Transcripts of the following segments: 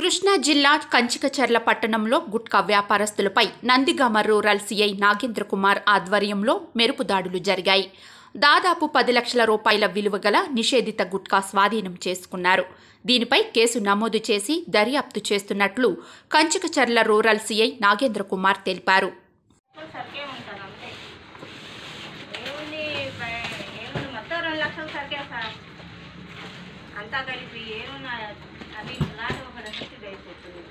కృష్ణా జిల్లా కంచికచర్ల పట్టణంలో గుట్కా వ్యాపారస్తులపై నందిగామ రూరల్ సీఐ నాగేంద్ర కుమార్ ఆధ్వర్యంలో మెరుపు దాడులు జరిగాయి దాదాపు పది లక్షల రూపాయల విలువ గల నిషేధిత గుట్కా స్వాధీనం చేసుకున్నారు దీనిపై కేసు నమోదు చేసి దర్యాప్తు చేస్తున్నట్లు కంచికచర్ల రూరల్ సీఐ నాగేంద్ర కుమార్ తెలిపారు సరికే ఉంటారు అంతే ఏముంది బ- ఏముంది మొత్తం రెండు లక్షలు సరికే సార్ అంతా కలిపి ఏమున్నా అది లాగా ఒక రసీదు వేసేస్తుంది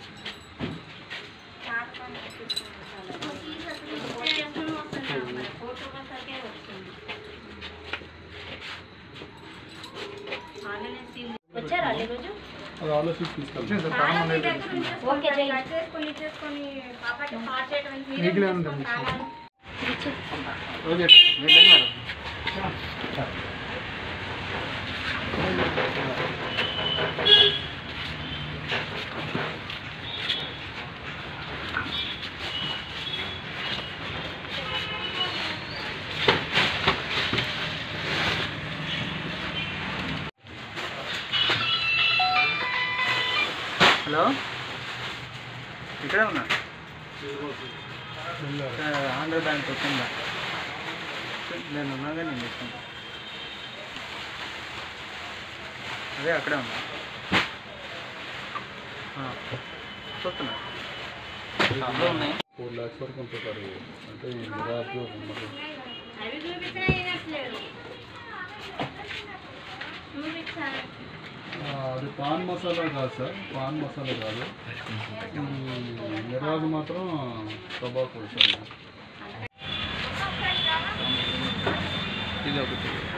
కోటి రూపాయల సరికే వస్తుంది ఆన్లైన్ సీల్ వచ్చారా ఈరోజు అది ఆలోచించి తీసుకెళ్తాం ఓకే చేసుకొని చేసుకొని పాపకి పాస్ చేయడం నీకులే ఉంటుంది. ఓకే హలో ఇక్కడే ఉన్నా ఆంధ్ర బ్యాంక్ వచ్చిందా నేను ఉన్నాగా నేను తీసుకుంటా అదే అక్కడే ఉన్నా ఆ, చూస్తున్నా ఉన్నాయి ఫోర్ ల్యాక్స్ వరకు ఉంటుంది సార్ ఇది. అంటే ఈ మిరాజ్ మరి అవి చూపించినా వినట్లేదు చూపించాను ఆ, అది పాన్ మసాలా కాదు సార్ పాన్ మసాలా కాదు ఈ మిరాజ్ మాత్రం టొబాకో సార్ ఇది ఒకటి